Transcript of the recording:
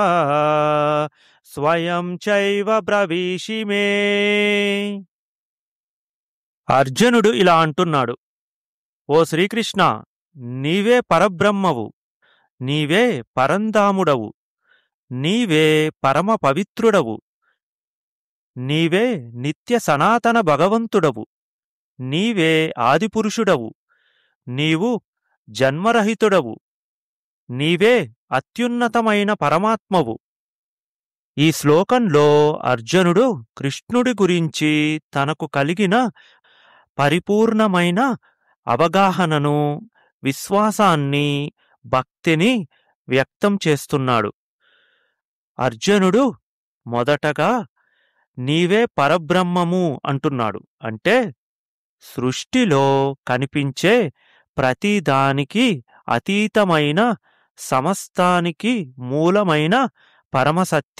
స్వయం చైవ బ్రవీషి మే అర్జునుడు ఇలా అంటున్నాడు ఓ శ్రీకృష్ణ నీవే పరబ్రహ్మవు నీవే పరంధాముడవు నీవే పరమ పవిత్రుడవు నీవే నిత్య సనాతన భగవంతుడవు నీవే ఆదిపురుషుడవు నీవు జన్మరహితుడవు నీవే అత్యున్నతమైన పరమాత్మవు ఈ శ్లోకంలో అర్జునుడు కృష్ణుడి గురించి తనకు కలిగిన పరిపూర్ణమైన అవగాహనను విశ్వాసాన్ని భక్తిని వ్యక్తం చేస్తున్నాడు అర్జునుడు మొదటగా నీవే పరబ్రహ్మము అంటున్నాడు అంటే సృష్టిలో కనిపించే ప్రతిదానికి అతీతమైన సమస్తానికి మూలమైన పరమసత్యం